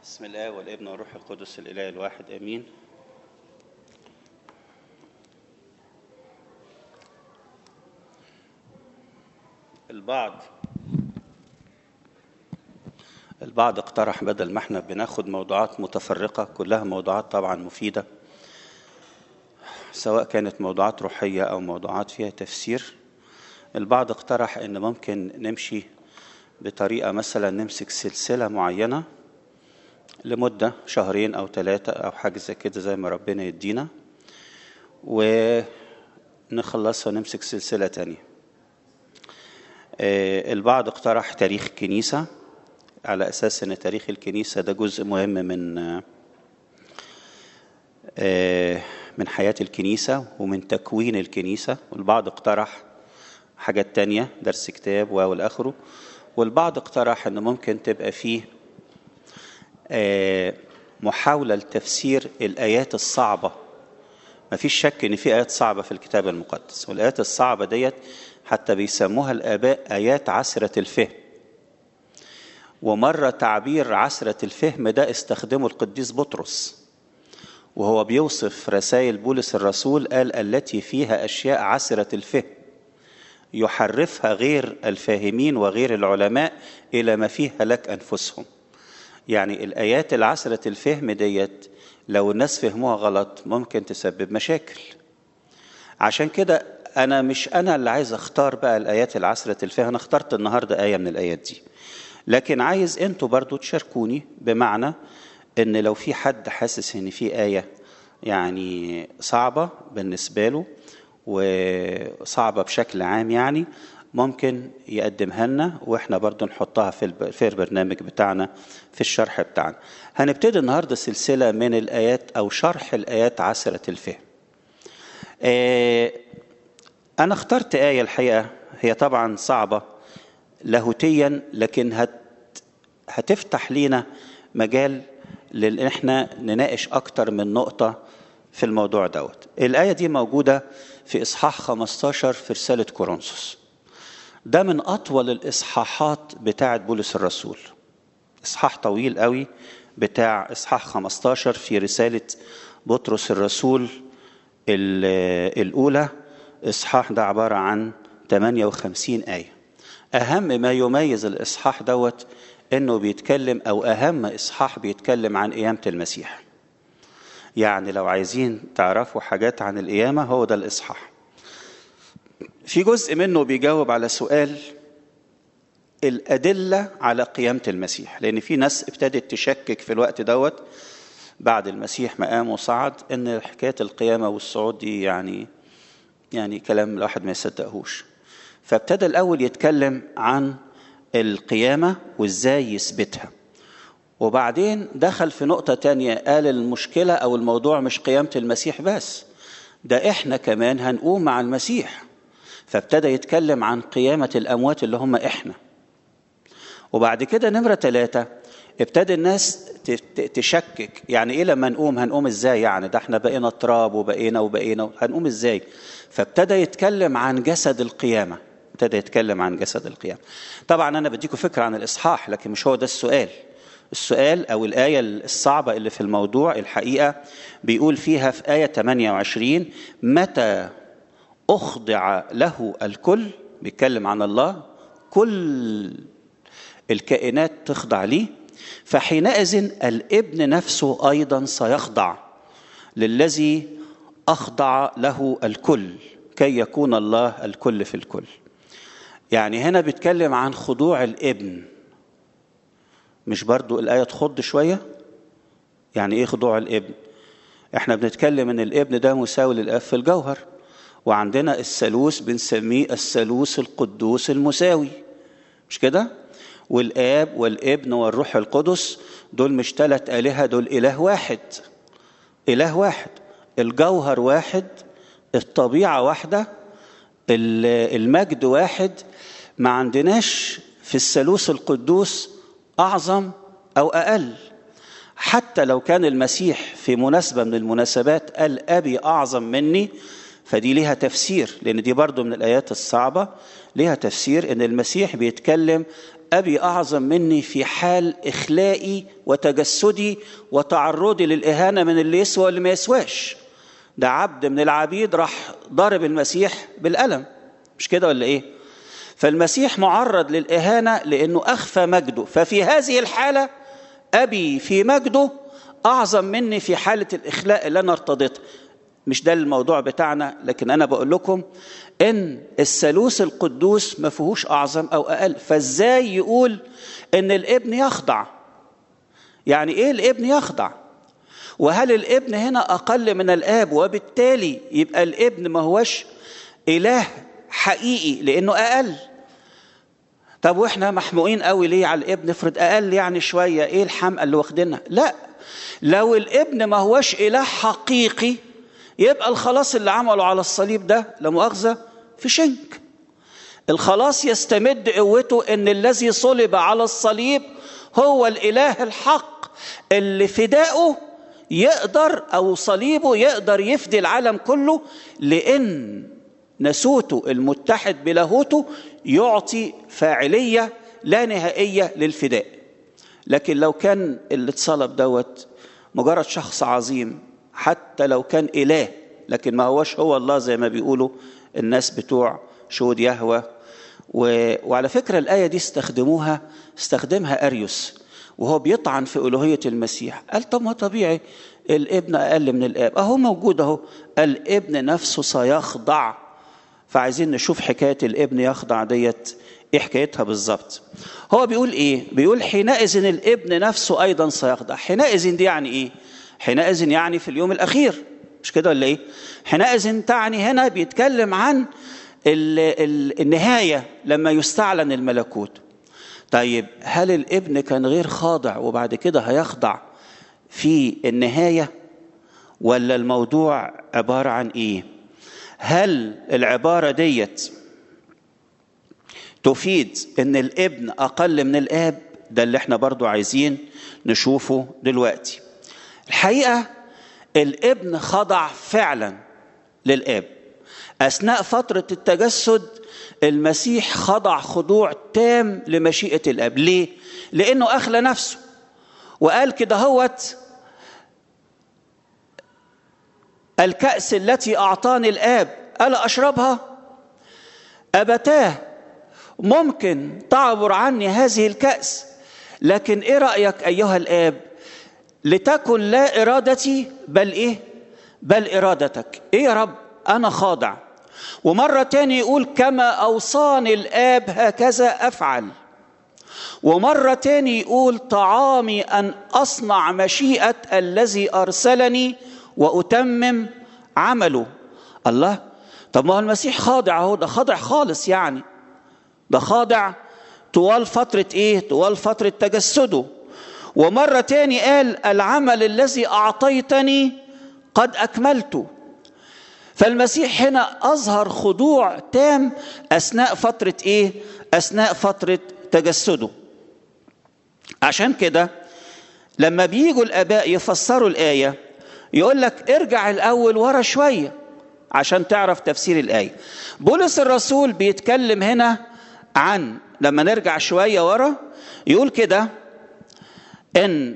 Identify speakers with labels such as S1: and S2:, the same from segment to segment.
S1: بسم الله والابن والروح القدس الاله الواحد امين البعض البعض اقترح بدل ما احنا بناخد موضوعات متفرقه كلها موضوعات طبعا مفيده سواء كانت موضوعات روحيه او موضوعات فيها تفسير البعض اقترح ان ممكن نمشي بطريقه مثلا نمسك سلسله معينه لمدة شهرين أو ثلاثة أو حاجة زي كده زي ما ربنا يدينا ونخلصها ونمسك سلسلة تانية البعض اقترح تاريخ الكنيسة على أساس أن تاريخ الكنيسة ده جزء مهم من من حياة الكنيسة ومن تكوين الكنيسة والبعض اقترح حاجات تانية درس كتاب والآخره والبعض اقترح أن ممكن تبقى فيه محاولة لتفسير الآيات الصعبة ما فيش شك إن في آيات صعبة في الكتاب المقدس والآيات الصعبة ديت حتى بيسموها الآباء آيات عسرة الفهم ومرة تعبير عسرة الفهم ده استخدمه القديس بطرس وهو بيوصف رسائل بولس الرسول قال التي فيها أشياء عسرة الفهم يحرفها غير الفاهمين وغير العلماء إلى ما فيه هلاك أنفسهم يعني الآيات العسرة الفهم ديت لو الناس فهموها غلط ممكن تسبب مشاكل عشان كده أنا مش أنا اللي عايز أختار بقى الآيات العسرة الفهم أنا اخترت النهاردة آية من الآيات دي لكن عايز أنتوا برضو تشاركوني بمعنى إن لو في حد حاسس إن في آية يعني صعبة بالنسبة له وصعبة بشكل عام يعني ممكن يقدمها لنا واحنا برضو نحطها في في البرنامج بتاعنا في الشرح بتاعنا هنبتدي النهارده سلسله من الايات او شرح الايات عسره الفهم آه انا اخترت ايه الحقيقه هي طبعا صعبه لاهوتيا لكن هت هتفتح لينا مجال لان احنا نناقش اكتر من نقطه في الموضوع دوت الايه دي موجوده في اصحاح 15 في رساله كورنثوس ده من اطول الاصحاحات بتاعه بولس الرسول اصحاح طويل قوي بتاع اصحاح 15 في رساله بطرس الرسول الاولى اصحاح ده عباره عن 58 ايه اهم ما يميز الاصحاح دوت انه بيتكلم او اهم اصحاح بيتكلم عن قيامه المسيح يعني لو عايزين تعرفوا حاجات عن القيامه هو ده الاصحاح في جزء منه بيجاوب على سؤال الأدلة على قيامة المسيح لأن في ناس ابتدت تشكك في الوقت دوت بعد المسيح ما قام وصعد إن حكاية القيامة والصعود دي يعني يعني كلام الواحد ما يصدقهوش فابتدى الأول يتكلم عن القيامة وإزاي يثبتها وبعدين دخل في نقطة تانية قال المشكلة أو الموضوع مش قيامة المسيح بس ده إحنا كمان هنقوم مع المسيح فابتدى يتكلم عن قيامة الأموات اللي هم إحنا وبعد كده نمرة ثلاثة ابتدى الناس تشكك يعني إيه لما نقوم هنقوم إزاي يعني ده إحنا بقينا تراب وبقينا وبقينا هنقوم إزاي فابتدى يتكلم عن جسد القيامة ابتدى يتكلم عن جسد القيامة طبعا أنا بديكم فكرة عن الإصحاح لكن مش هو ده السؤال السؤال أو الآية الصعبة اللي في الموضوع الحقيقة بيقول فيها في آية 28 متى أخضع له الكل بيتكلم عن الله كل الكائنات تخضع ليه فحينئذ الابن نفسه أيضا سيخضع للذي أخضع له الكل كي يكون الله الكل في الكل يعني هنا بيتكلم عن خضوع الابن مش برضو الآية تخض شوية يعني إيه خضوع الابن احنا بنتكلم ان الابن ده مساوي للاب في الجوهر وعندنا الثالوث بنسميه الثالوث القدوس المساوي مش كده والاب والابن والروح القدس دول مش ثلاث الهه دول اله واحد اله واحد الجوهر واحد الطبيعه واحده المجد واحد ما عندناش في الثالوث القدوس اعظم او اقل حتى لو كان المسيح في مناسبه من المناسبات قال ابي اعظم مني فدي ليها تفسير لان دي برضو من الايات الصعبه ليها تفسير ان المسيح بيتكلم أبي أعظم مني في حال إخلائي وتجسدي وتعرضي للإهانة من اللي يسوى واللي ما يسواش ده عبد من العبيد راح ضارب المسيح بالقلم مش كده ولا إيه فالمسيح معرض للإهانة لأنه أخفى مجده ففي هذه الحالة أبي في مجده أعظم مني في حالة الإخلاء اللي أنا ارتضيتها مش ده الموضوع بتاعنا لكن أنا بقول لكم إن الثالوث القدوس ما فيهوش أعظم أو أقل فإزاي يقول إن الابن يخضع يعني إيه الابن يخضع وهل الابن هنا أقل من الآب وبالتالي يبقى الابن ما هوش إله حقيقي لأنه أقل طب واحنا محموقين قوي ليه على الابن افرض اقل يعني شويه ايه الحمقى اللي واخدينها لا لو الابن ما هوش اله حقيقي يبقى الخلاص اللي عمله على الصليب ده لا مؤاخذه في شنك الخلاص يستمد قوته ان الذي صلب على الصليب هو الاله الحق اللي فداؤه يقدر او صليبه يقدر يفدي العالم كله لان نسوته المتحد بلاهوته يعطي فاعليه لا نهائيه للفداء لكن لو كان اللي اتصلب دوت مجرد شخص عظيم حتى لو كان اله لكن ما هوش هو الله زي ما بيقولوا الناس بتوع شهود يهوى و... وعلى فكره الايه دي استخدموها استخدمها اريوس وهو بيطعن في الوهيه المسيح قال طب ما طبيعي الابن اقل من الاب اهو موجود اهو الابن نفسه سيخضع فعايزين نشوف حكايه الابن يخضع ديت ايه حكايتها بالظبط هو بيقول ايه بيقول حينئذ الابن نفسه ايضا سيخضع حينئذ دي يعني ايه حينئذ يعني في اليوم الاخير مش كده ولا ايه حينئذ تعني هنا بيتكلم عن ال ال النهايه لما يستعلن الملكوت طيب هل الابن كان غير خاضع وبعد كده هيخضع في النهايه ولا الموضوع عباره عن ايه هل العباره ديت تفيد ان الابن اقل من الاب ده اللي احنا برضو عايزين نشوفه دلوقتي الحقيقه الابن خضع فعلا للاب اثناء فتره التجسد المسيح خضع خضوع تام لمشيئه الاب ليه لانه اخلى نفسه وقال كده هوت الكأس التي أعطاني الآب ألا أشربها؟ أبتاه ممكن تعبر عني هذه الكأس لكن إيه رأيك أيها الآب؟ لتكن لا إرادتي بل إيه؟ بل إرادتك إيه يا رب؟ أنا خاضع ومرة تاني يقول كما أوصاني الآب هكذا أفعل ومرة تاني يقول طعامي أن أصنع مشيئة الذي أرسلني وأتمم عمله الله طب ما هو المسيح خاضع اهو ده خاضع خالص يعني ده خاضع طوال فترة ايه طوال فترة تجسده ومرة تاني قال العمل الذي أعطيتني قد أكملته فالمسيح هنا أظهر خضوع تام أثناء فترة إيه؟ أثناء فترة تجسده عشان كده لما بيجوا الآباء يفسروا الآية يقول لك ارجع الأول ورا شوية عشان تعرف تفسير الآية بولس الرسول بيتكلم هنا عن لما نرجع شوية ورا يقول كده إن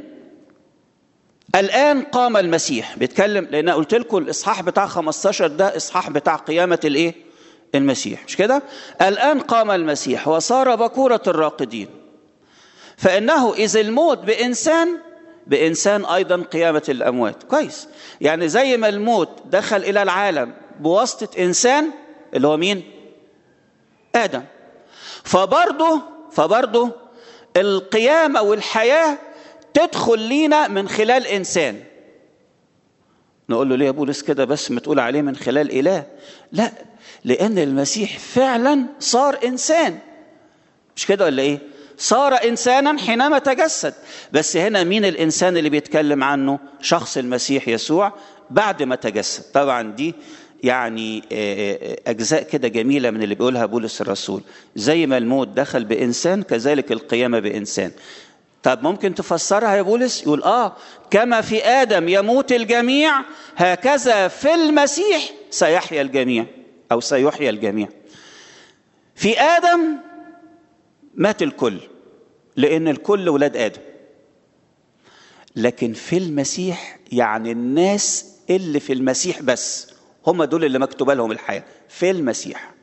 S1: الآن قام المسيح بيتكلم لأن قلت لكم الإصحاح بتاع 15 ده إصحاح بتاع قيامة الإيه؟ المسيح مش كده؟ الآن قام المسيح وصار بكورة الراقدين فإنه إذ الموت بإنسان بإنسان أيضا قيامة الأموات كويس يعني زي ما الموت دخل إلى العالم بواسطة إنسان اللي هو مين؟ آدم فبرضه فبرضه القيامة والحياة تدخل لينا من خلال إنسان نقول له ليه يا بولس كده بس ما تقول عليه من خلال إله لا لأن المسيح فعلا صار إنسان مش كده ولا إيه صار إنسانا حينما تجسد بس هنا مين الإنسان اللي بيتكلم عنه شخص المسيح يسوع بعد ما تجسد طبعا دي يعني أجزاء كده جميلة من اللي بيقولها بولس الرسول زي ما الموت دخل بإنسان كذلك القيامة بإنسان طب ممكن تفسرها يا بولس يقول آه كما في آدم يموت الجميع هكذا في المسيح سيحيا الجميع أو سيحيا الجميع في آدم مات الكل لان الكل ولاد ادم لكن في المسيح يعني الناس اللي في المسيح بس هم دول اللي مكتوب لهم الحياه في المسيح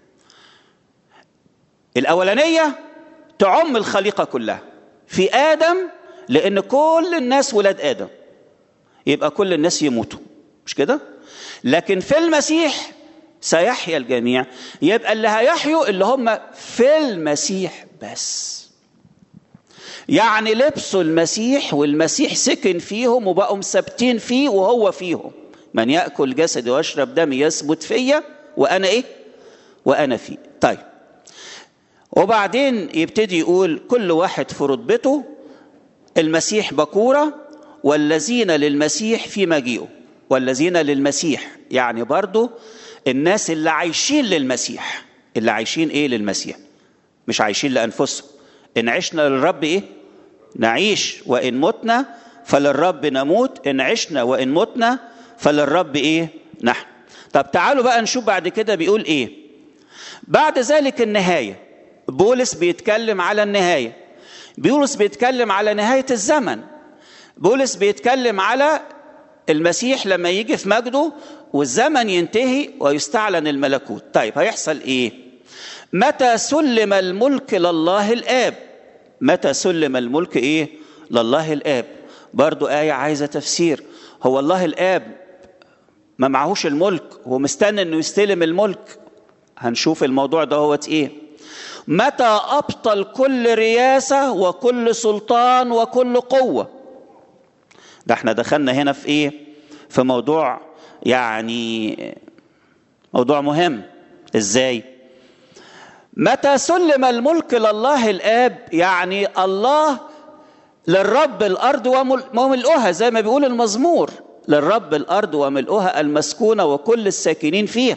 S1: الاولانيه تعم الخليقه كلها في ادم لان كل الناس ولاد ادم يبقى كل الناس يموتوا مش كده لكن في المسيح سيحيا الجميع يبقى اللي هيحيوا اللي هم في المسيح بس يعني لبسوا المسيح والمسيح سكن فيهم وبقوا مثبتين فيه وهو فيهم من ياكل جسدي ويشرب دمي يثبت فيا وانا ايه وانا فيه طيب وبعدين يبتدي يقول كل واحد في رتبته المسيح بكوره والذين للمسيح في مجيئه والذين للمسيح يعني برضو الناس اللي عايشين للمسيح اللي عايشين ايه للمسيح مش عايشين لانفسهم ان عشنا للرب ايه نعيش وان متنا فللرب نموت ان عشنا وان متنا فللرب ايه نحن طب تعالوا بقى نشوف بعد كده بيقول ايه بعد ذلك النهايه بولس بيتكلم على النهايه بولس بيتكلم على نهايه الزمن بولس بيتكلم على المسيح لما يجي في مجده والزمن ينتهي ويستعلن الملكوت طيب هيحصل ايه متى سلم الملك لله الاب متى سلم الملك ايه لله الاب برضو آية عايزة تفسير هو الله الآب ما معهوش الملك هو مستني انه يستلم الملك هنشوف الموضوع ده هو ايه متى أبطل كل رياسة وكل سلطان وكل قوة ده احنا دخلنا هنا في ايه في موضوع يعني موضوع مهم ازاي متى سلم الملك لله الاب يعني الله للرب الارض وملؤها زي ما بيقول المزمور للرب الارض وملؤها المسكونه وكل الساكنين فيها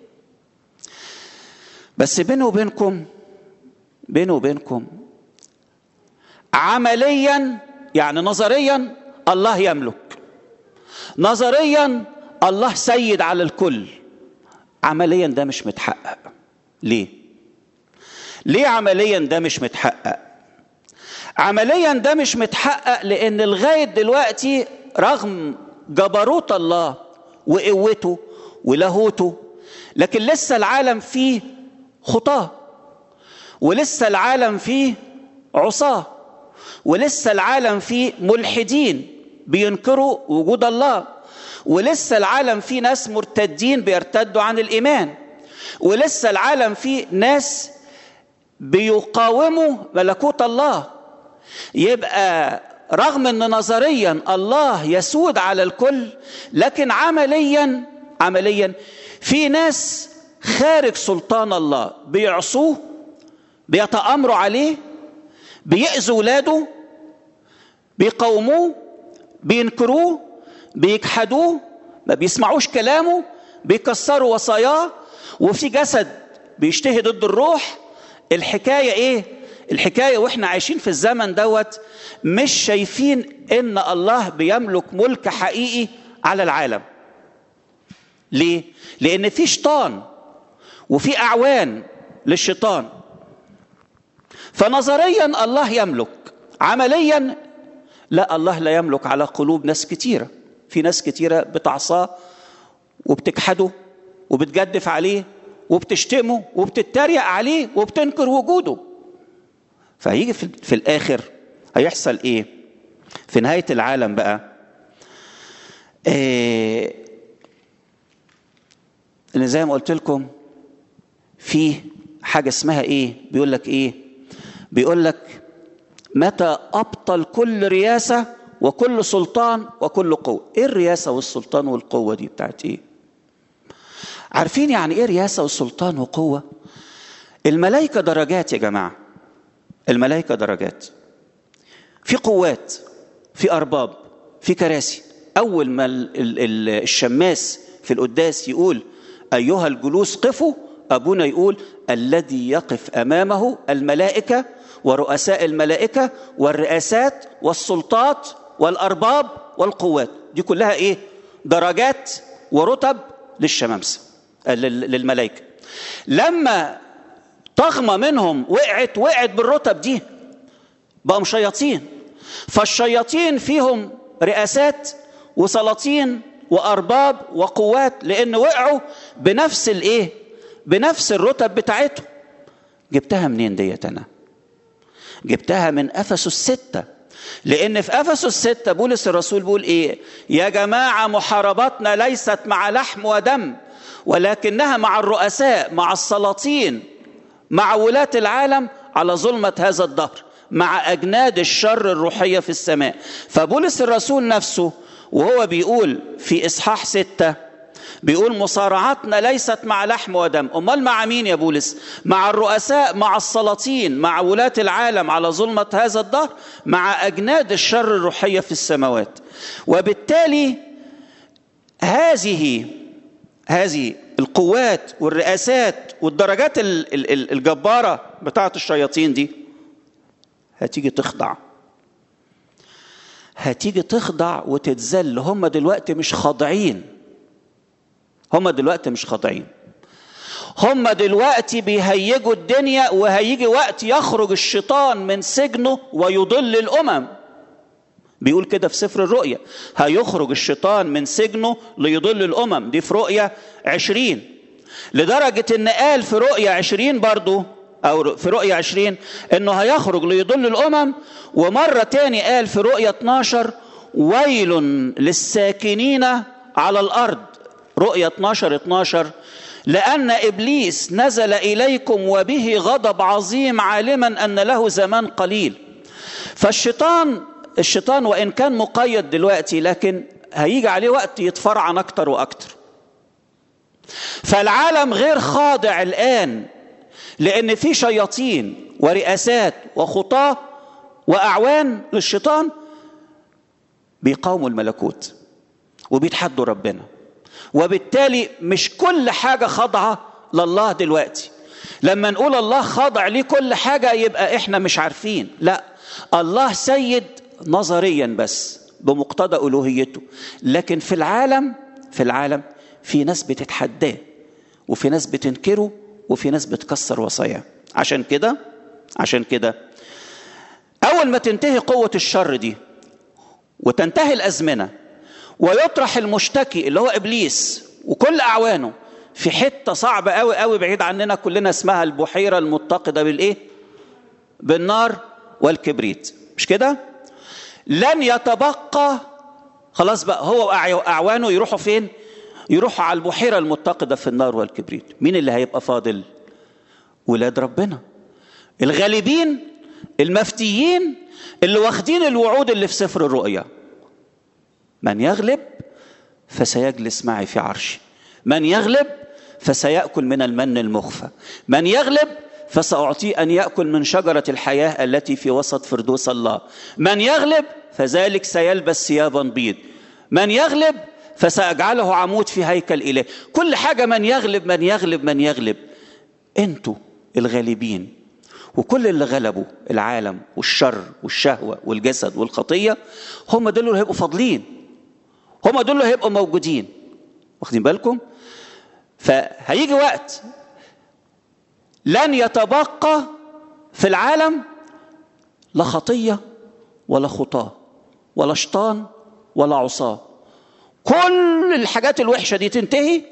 S1: بس بيني وبينكم بيني وبينكم عمليا يعني نظريا الله يملك نظريا الله سيد على الكل عمليا ده مش متحقق ليه ليه عمليا ده مش متحقق عمليا ده مش متحقق لان لغايه دلوقتي رغم جبروت الله وقوته ولاهوته لكن لسه العالم فيه خطاه ولسه العالم فيه عصاه ولسه العالم فيه ملحدين بينكروا وجود الله ولسه العالم فيه ناس مرتدين بيرتدوا عن الايمان ولسه العالم فيه ناس بيقاوموا ملكوت الله يبقى رغم ان نظريا الله يسود على الكل لكن عمليا عمليا في ناس خارج سلطان الله بيعصوه بيتامروا عليه بيأذوا ولاده بيقاوموه بينكروه بيجحدوه ما بيسمعوش كلامه بيكسروا وصاياه وفي جسد بيشتهي ضد الروح الحكايه ايه الحكايه واحنا عايشين في الزمن دوت مش شايفين ان الله بيملك ملك حقيقي على العالم ليه لان في شيطان وفي اعوان للشيطان فنظريا الله يملك عمليا لا الله لا يملك على قلوب ناس كتيره في ناس كتيره بتعصاه وبتجحده وبتجدف عليه وبتشتمه وبتتريق عليه وبتنكر وجوده فهيجي في, في الاخر هيحصل ايه في نهايه العالم بقى إيه اللي زي ما قلت لكم في حاجه اسمها ايه بيقول لك ايه بيقول لك متى ابطل كل رياسه وكل سلطان وكل قوه ايه الرياسه والسلطان والقوه دي بتاعت ايه عارفين يعني ايه رياسه وسلطان وقوه الملائكه درجات يا جماعه الملائكه درجات في قوات في ارباب في كراسي اول ما الشماس في القداس يقول ايها الجلوس قفوا ابونا يقول الذي يقف امامه الملائكه ورؤساء الملائكه والرئاسات والسلطات والارباب والقوات دي كلها ايه درجات ورتب للشمامسه للملائكه لما طغمه منهم وقعت وقعت بالرتب دي بقوا شياطين فالشياطين فيهم رئاسات وسلاطين وارباب وقوات لان وقعوا بنفس الايه بنفس الرتب بتاعتهم جبتها منين ديت انا جبتها من افسس الستة لان في افسس الستة بولس الرسول بيقول ايه يا جماعه محارباتنا ليست مع لحم ودم ولكنها مع الرؤساء مع السلاطين مع ولاة العالم على ظلمة هذا الدهر مع أجناد الشر الروحية في السماء فبولس الرسول نفسه وهو بيقول في إصحاح ستة بيقول مصارعتنا ليست مع لحم ودم أمال مع مين يا بولس مع الرؤساء مع السلاطين مع ولاة العالم على ظلمة هذا الدهر مع أجناد الشر الروحية في السماوات وبالتالي هذه هذه القوات والرئاسات والدرجات الجبارة بتاعة الشياطين دي هتيجي تخضع هتيجي تخضع وتتذل هم دلوقتي مش خاضعين هم دلوقتي مش خاضعين هم دلوقتي بيهيجوا الدنيا وهيجي وقت يخرج الشيطان من سجنه ويضل الامم بيقول كده في سفر الرؤيا هيخرج الشيطان من سجنه ليضل الامم دي في رؤيا عشرين لدرجة ان قال في رؤيا عشرين برضو او في رؤيا عشرين انه هيخرج ليضل الامم ومرة تاني قال في رؤيا 12 ويل للساكنين على الارض رؤيا 12 12 لأن إبليس نزل إليكم وبه غضب عظيم عالما أن له زمان قليل فالشيطان الشيطان وإن كان مقيد دلوقتي لكن هيجي عليه وقت يتفرعن أكتر وأكتر فالعالم غير خاضع الآن لأن في شياطين ورئاسات وخطاة وأعوان للشيطان بيقاوموا الملكوت وبيتحدوا ربنا وبالتالي مش كل حاجة خاضعة لله دلوقتي لما نقول الله خاضع ليه كل حاجة يبقى احنا مش عارفين لا الله سيد نظريا بس بمقتضى ألوهيته لكن في العالم في العالم في ناس بتتحداه وفي ناس بتنكره وفي ناس بتكسر وصاياه عشان كده عشان كده أول ما تنتهي قوة الشر دي وتنتهي الأزمنة ويطرح المشتكي اللي هو ابليس وكل اعوانه في حته صعبه قوي قوي بعيد عننا كلنا اسمها البحيره المتقده بالايه بالنار والكبريت مش كده لن يتبقى خلاص بقى هو واعوانه يروحوا فين يروحوا على البحيره المتقده في النار والكبريت مين اللي هيبقى فاضل ولاد ربنا الغالبين المفتيين اللي واخدين الوعود اللي في سفر الرؤيا من يغلب فسيجلس معي في عرشي من يغلب فسيأكل من المن المخفى من يغلب فسأعطيه أن يأكل من شجرة الحياة التي في وسط فردوس الله من يغلب فذلك سيلبس ثيابا بيض من يغلب فسأجعله عمود في هيكل إله كل حاجة من يغلب من يغلب من يغلب أنتوا الغالبين وكل اللي غلبوا العالم والشر والشهوة والجسد والخطية هم دول اللي هيبقوا فاضلين هم دول اللي هيبقوا موجودين واخدين بالكم فهيجي وقت لن يتبقى في العالم لا خطية ولا خطاة ولا شيطان ولا عصاة كل الحاجات الوحشة دي تنتهي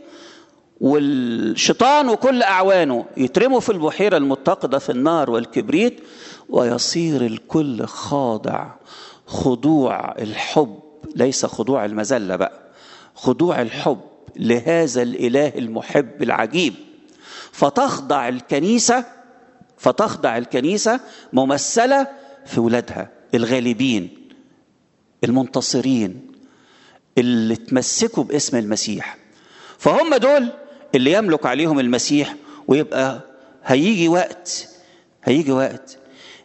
S1: والشيطان وكل أعوانه يترموا في البحيرة المتقدة في النار والكبريت ويصير الكل خاضع خضوع الحب ليس خضوع المذلة بقى خضوع الحب لهذا الإله المحب العجيب فتخضع الكنيسة فتخضع الكنيسة ممثلة في ولادها الغالبين المنتصرين اللي تمسكوا باسم المسيح فهم دول اللي يملك عليهم المسيح ويبقى هيجي وقت هيجي وقت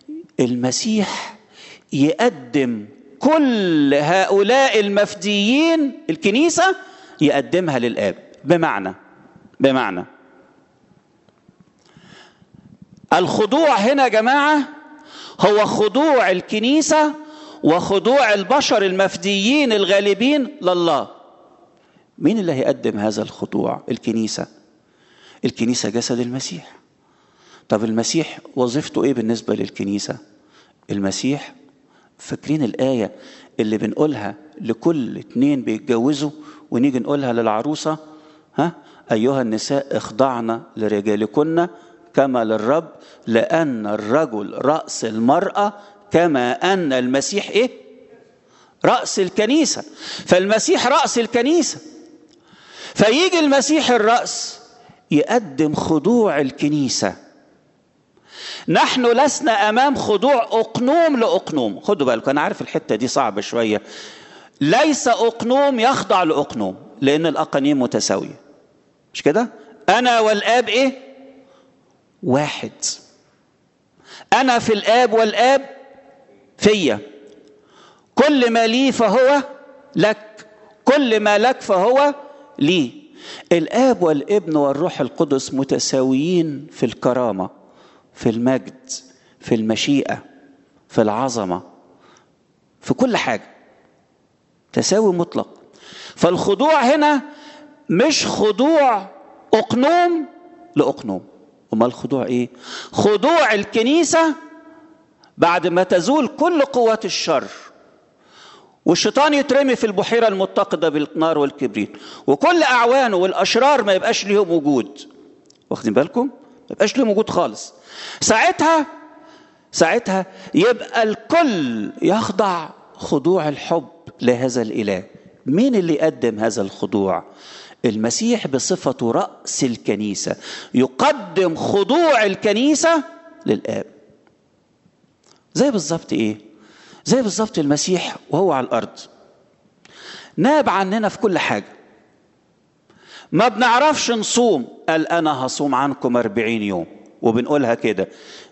S1: المسيح يقدم كل هؤلاء المفديين الكنيسة يقدمها للآب بمعنى بمعنى الخضوع هنا يا جماعة هو خضوع الكنيسة وخضوع البشر المفديين الغالبين لله مين اللي هيقدم هذا الخضوع الكنيسة الكنيسة جسد المسيح طب المسيح وظيفته ايه بالنسبة للكنيسة المسيح فاكرين الآية اللي بنقولها لكل اتنين بيتجوزوا ونيجي نقولها للعروسة ها أيها النساء اخضعن لرجالكن كما للرب لأن الرجل رأس المرأة كما أن المسيح إيه؟ رأس الكنيسة فالمسيح رأس الكنيسة فيجي المسيح الرأس يقدم خضوع الكنيسة نحن لسنا أمام خضوع أقنوم لأقنوم خدوا بالكم أنا عارف الحتة دي صعبة شوية ليس أقنوم يخضع لأقنوم لأن الأقانيم متساوية مش كده أنا والآب إيه واحد أنا في الآب والآب فيا كل ما لي فهو لك كل ما لك فهو لي الآب والابن والروح القدس متساويين في الكرامة في المجد في المشيئة في العظمة في كل حاجة تساوي مطلق فالخضوع هنا مش خضوع أقنوم لأقنوم أما الخضوع إيه؟ خضوع الكنيسة بعد ما تزول كل قوات الشر والشيطان يترمي في البحيرة المتقدة بالنار والكبريت وكل أعوانه والأشرار ما يبقاش ليهم وجود واخدين بالكم؟ ما يبقاش ليهم وجود خالص ساعتها ساعتها يبقى الكل يخضع خضوع الحب لهذا الإله مين اللي يقدم هذا الخضوع المسيح بصفته رأس الكنيسة يقدم خضوع الكنيسة للآب زي بالظبط إيه زي بالظبط المسيح وهو على الأرض ناب عننا في كل حاجة ما بنعرفش نصوم قال أنا هصوم عنكم أربعين يوم وبنقولها كده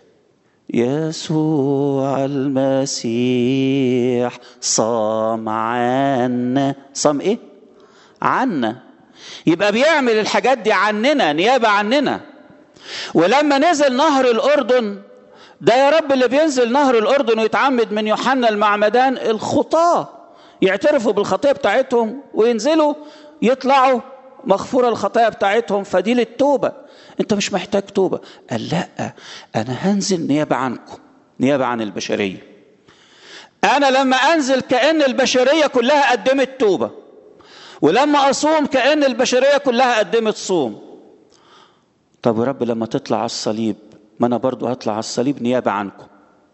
S1: يسوع المسيح صام عنا صام ايه عنا يبقى بيعمل الحاجات دي عننا نيابة عننا ولما نزل نهر الأردن ده يا رب اللي بينزل نهر الأردن ويتعمد من يوحنا المعمدان الخطاة يعترفوا بالخطية بتاعتهم وينزلوا يطلعوا مغفورة الخطايا بتاعتهم فدي للتوبة انت مش محتاج توبة قال لا انا هنزل نيابة عنكم نيابة عن البشرية انا لما انزل كأن البشرية كلها قدمت توبة ولما اصوم كأن البشرية كلها قدمت صوم طب يا رب لما تطلع على الصليب ما انا برضو هطلع على الصليب نيابة عنكم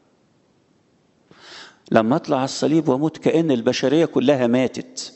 S1: لما اطلع على الصليب واموت كأن البشرية كلها ماتت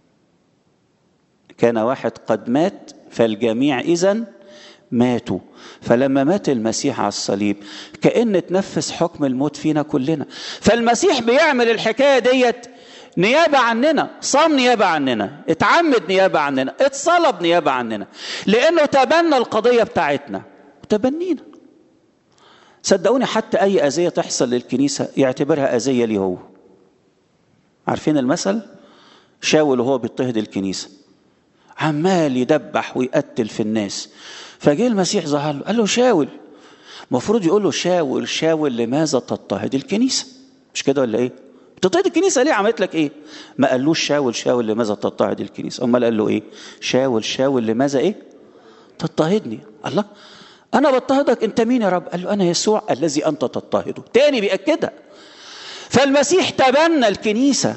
S1: كان واحد قد مات فالجميع اذا ماتوا فلما مات المسيح على الصليب كأن تنفس حكم الموت فينا كلنا فالمسيح بيعمل الحكاية ديت نيابة عننا صام نيابة عننا اتعمد نيابة عننا اتصلب نيابة عننا لأنه تبنى القضية بتاعتنا تبنينا صدقوني حتى أي أذية تحصل للكنيسة يعتبرها أذية ليه هو عارفين المثل شاول وهو بيضطهد الكنيسة عمال يدبح ويقتل في الناس فجه المسيح ظهر له قال له شاول المفروض يقول له شاول شاول لماذا تضطهد الكنيسه مش كده ولا ايه تضطهد الكنيسه ليه عملت لك ايه ما قالوش شاول شاول لماذا تضطهد الكنيسه امال قال له ايه شاول شاول لماذا ايه تضطهدني الله انا بضطهدك انت مين يا رب قال له انا يسوع الذي انت تضطهده تاني بيأكدها فالمسيح تبنى الكنيسه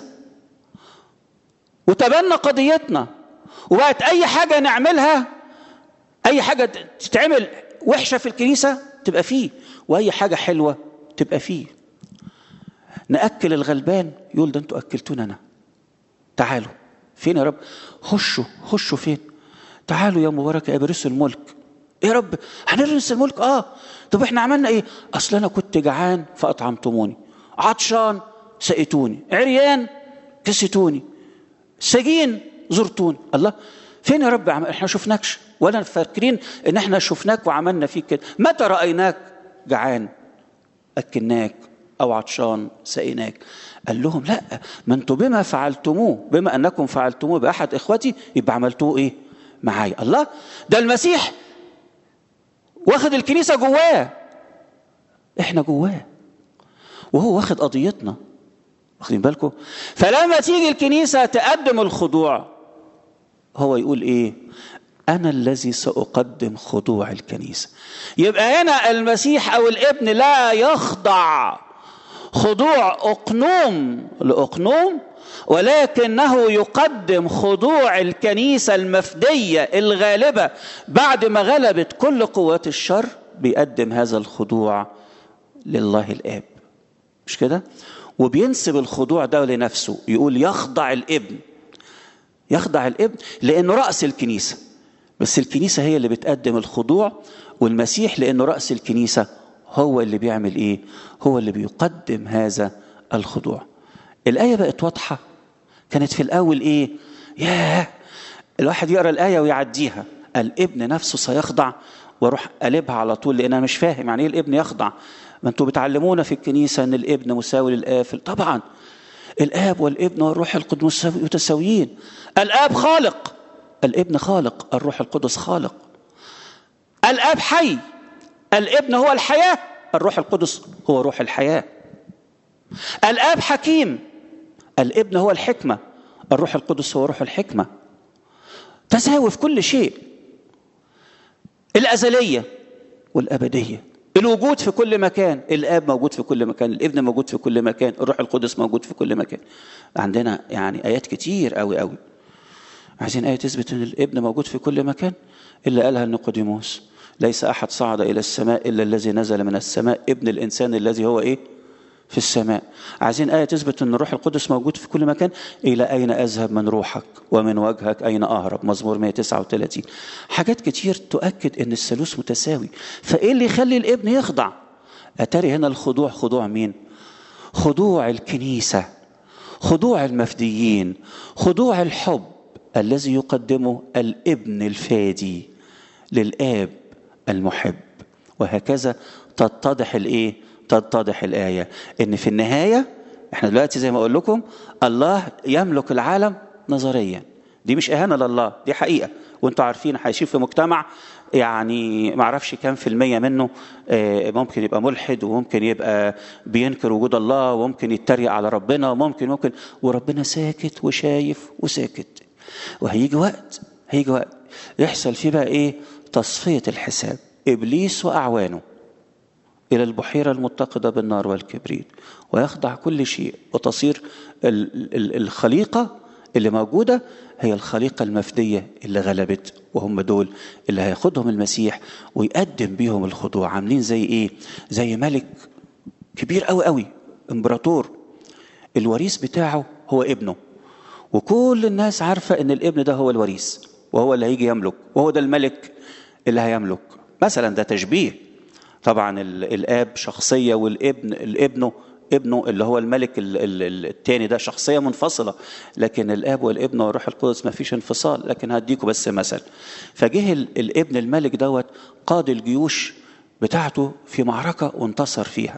S1: وتبنى قضيتنا وبقت اي حاجه نعملها اي حاجه تتعمل وحشه في الكنيسه تبقى فيه واي حاجه حلوه تبقى فيه ناكل الغلبان يقول ده انتوا اكلتونا انا تعالوا فين يا رب خشوا خشوا فين تعالوا يا مبارك يا بريس الملك ايه يا رب هنرث الملك اه طب احنا عملنا ايه اصل انا كنت جعان فاطعمتموني عطشان سقيتوني عريان كسيتوني سجين زرتوني الله فين يا رب عم... احنا شفناكش ولا فاكرين ان احنا شفناك وعملنا فيك كده متى رايناك جعان اكلناك او عطشان سقيناك قال لهم لا ما انتم بما فعلتموه بما انكم فعلتموه باحد اخوتي يبقى عملتوه ايه معايا الله ده المسيح واخد الكنيسه جواه احنا جواه وهو واخد قضيتنا واخدين بالكم فلما تيجي الكنيسه تقدم الخضوع هو يقول ايه انا الذي ساقدم خضوع الكنيسه يبقى هنا المسيح او الابن لا يخضع خضوع اقنوم لاقنوم ولكنه يقدم خضوع الكنيسه المفديه الغالبه بعد ما غلبت كل قوات الشر بيقدم هذا الخضوع لله الاب مش كده وبينسب الخضوع ده لنفسه يقول يخضع الابن يخضع الابن لانه راس الكنيسه بس الكنيسه هي اللي بتقدم الخضوع والمسيح لانه راس الكنيسه هو اللي بيعمل ايه هو اللي بيقدم هذا الخضوع الايه بقت واضحه كانت في الاول ايه ياه الواحد يقرا الايه ويعديها الابن نفسه سيخضع واروح قلبها على طول لان انا مش فاهم يعني ايه الابن يخضع ما انتوا بتعلمونا في الكنيسه ان الابن مساوي للاب طبعا الاب والابن والروح القدس متساويين الاب خالق الابن خالق الروح القدس خالق الاب حي الابن هو الحياه الروح القدس هو روح الحياه الاب حكيم الابن هو الحكمه الروح القدس هو روح الحكمه تساوي في كل شيء الازليه والابديه الوجود في كل مكان الاب موجود في كل مكان الابن موجود في كل مكان الروح القدس موجود في كل مكان عندنا يعني ايات كتير قوي قوي عايزين ايه تثبت ان الابن موجود في كل مكان الا قالها نيقوديموس ليس احد صعد الى السماء الا الذي نزل من السماء ابن الانسان الذي هو ايه في السماء عايزين آية تثبت أن الروح القدس موجود في كل مكان إلى أين أذهب من روحك ومن وجهك أين أهرب مزمور 139 حاجات كتير تؤكد أن الثالوث متساوي فإيه اللي يخلي الابن يخضع أتاري هنا الخضوع خضوع مين خضوع الكنيسة خضوع المفديين خضوع الحب الذي يقدمه الابن الفادي للآب المحب وهكذا تتضح الايه تتضح الآية إن في النهاية إحنا دلوقتي زي ما أقول لكم الله يملك العالم نظريا دي مش إهانة لله دي حقيقة وانتوا عارفين هيشوف في مجتمع يعني ما اعرفش كام في المية منه ممكن يبقى ملحد وممكن يبقى بينكر وجود الله وممكن يتريق على ربنا وممكن ممكن وربنا ساكت وشايف وساكت وهيجي وقت هيجي وقت يحصل فيه بقى ايه تصفية الحساب ابليس واعوانه إلى البحيرة المتقدة بالنار والكبريت ويخضع كل شيء وتصير الخليقة اللي موجودة هي الخليقة المفدية اللي غلبت وهم دول اللي هياخدهم المسيح ويقدم بيهم الخضوع عاملين زي إيه زي ملك كبير قوي قوي امبراطور الوريث بتاعه هو ابنه وكل الناس عارفة ان الابن ده هو الوريث وهو اللي هيجي يملك وهو ده الملك اللي هيملك مثلا ده تشبيه طبعا الاب شخصيه والابن الابنه ابنه اللي هو الملك الثاني ده شخصيه منفصله لكن الاب والابن والروح القدس ما فيش انفصال لكن هديكم بس مثل فجه الابن الملك دوت قاد الجيوش بتاعته في معركه وانتصر فيها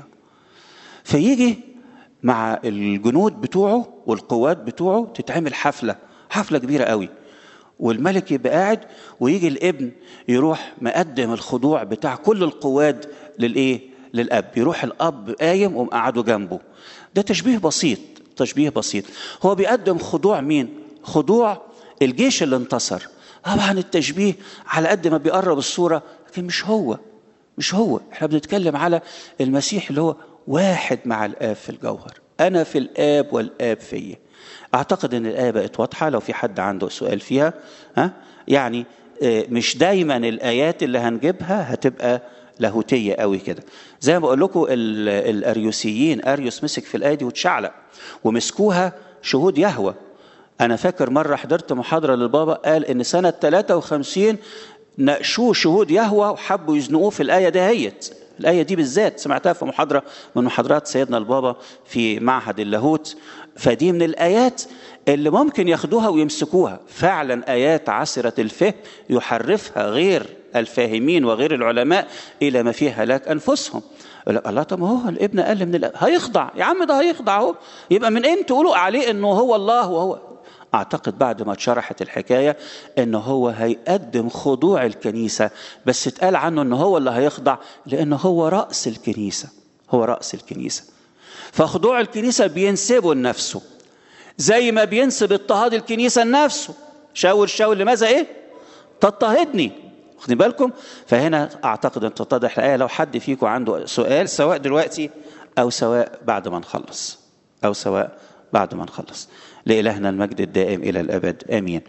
S1: فيجي مع الجنود بتوعه والقوات بتوعه تتعمل حفله حفله كبيره قوي والملك يبقى قاعد ويجي الابن يروح مقدم الخضوع بتاع كل القواد للايه للاب يروح الاب قايم ومقعده جنبه ده تشبيه بسيط تشبيه بسيط هو بيقدم خضوع مين خضوع الجيش اللي انتصر طبعا التشبيه على قد ما بيقرب الصوره لكن مش هو مش هو احنا بنتكلم على المسيح اللي هو واحد مع الاب في الجوهر انا في الاب والاب فيا اعتقد ان الايه بقت واضحه لو في حد عنده سؤال فيها ها يعني مش دايما الايات اللي هنجيبها هتبقى لاهوتيه قوي كده زي ما بقول لكم الاريوسيين اريوس مسك في الايه دي واتشعلق ومسكوها شهود يهوى انا فاكر مره حضرت محاضره للبابا قال ان سنه 53 ناقشوه شهود يهوى وحبوا يزنقوه في الايه دهيت الآية دي بالذات سمعتها في محاضرة من محاضرات سيدنا البابا في معهد اللاهوت فدي من الآيات اللي ممكن ياخدوها ويمسكوها فعلا آيات عسرة الفهم يحرفها غير الفاهمين وغير العلماء إلى ما فيه هلاك أنفسهم الله طب ما هو الابن قال من الأب. هيخضع يا عم ده هيخضع اهو يبقى من امتى تقولوا عليه انه هو الله وهو اعتقد بعد ما اتشرحت الحكايه ان هو هيقدم خضوع الكنيسه بس اتقال عنه ان هو اللي هيخضع لانه هو راس الكنيسه هو راس الكنيسه فخضوع الكنيسه بينسبه لنفسه زي ما بينسب اضطهاد الكنيسه لنفسه شاور شاور لماذا ايه تضطهدني واخدين بالكم فهنا اعتقد ان تتضح الايه لو حد فيكم عنده سؤال سواء دلوقتي أو سواء بعد ما نخلص أو سواء بعد ما نخلص لإلهنا المجد الدائم إلى الأبد آمين